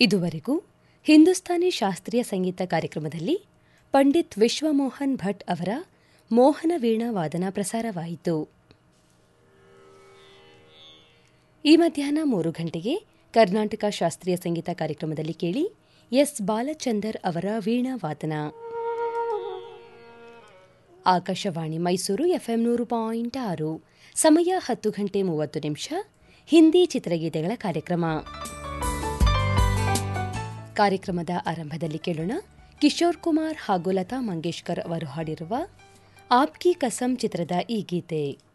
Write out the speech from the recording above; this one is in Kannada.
ಇದುವರೆಗೂ ಹಿಂದೂಸ್ತಾನಿ ಶಾಸ್ತ್ರೀಯ ಸಂಗೀತ ಕಾರ್ಯಕ್ರಮದಲ್ಲಿ ಪಂಡಿತ್ ವಿಶ್ವಮೋಹನ್ ಭಟ್ ಅವರ ಮೋಹನ ವೀಣಾ ವಾದನ ಪ್ರಸಾರವಾಯಿತು ಈ ಮಧ್ಯಾಹ್ನ ಮೂರು ಗಂಟೆಗೆ ಕರ್ನಾಟಕ ಶಾಸ್ತ್ರೀಯ ಸಂಗೀತ ಕಾರ್ಯಕ್ರಮದಲ್ಲಿ ಕೇಳಿ ಎಸ್ ಬಾಲಚಂದರ್ ಅವರ ವೀಣಾ ವಾದನ ಆಕಾಶವಾಣಿ ಮೈಸೂರು ಎಫ್ಎಂ ನೂರು ಪಾಯಿಂಟ್ ಆರು ಸಮಯ ಹತ್ತು ಗಂಟೆ ಮೂವತ್ತು ನಿಮಿಷ ಹಿಂದಿ ಚಿತ್ರಗೀತೆಗಳ ಕಾರ್ಯಕ್ರಮ ಕಾರ್ಯಕ್ರಮದ ಆರಂಭದಲ್ಲಿ ಕೇಳೋಣ ಕಿಶೋರ್ ಕುಮಾರ್ ಹಾಗೂ ಲತಾ ಮಂಗೇಶ್ಕರ್ ಅವರು ಹಾಡಿರುವ ಆಪ್ಕಿ ಕಸಂ ಚಿತ್ರದ ಈ ಗೀತೆ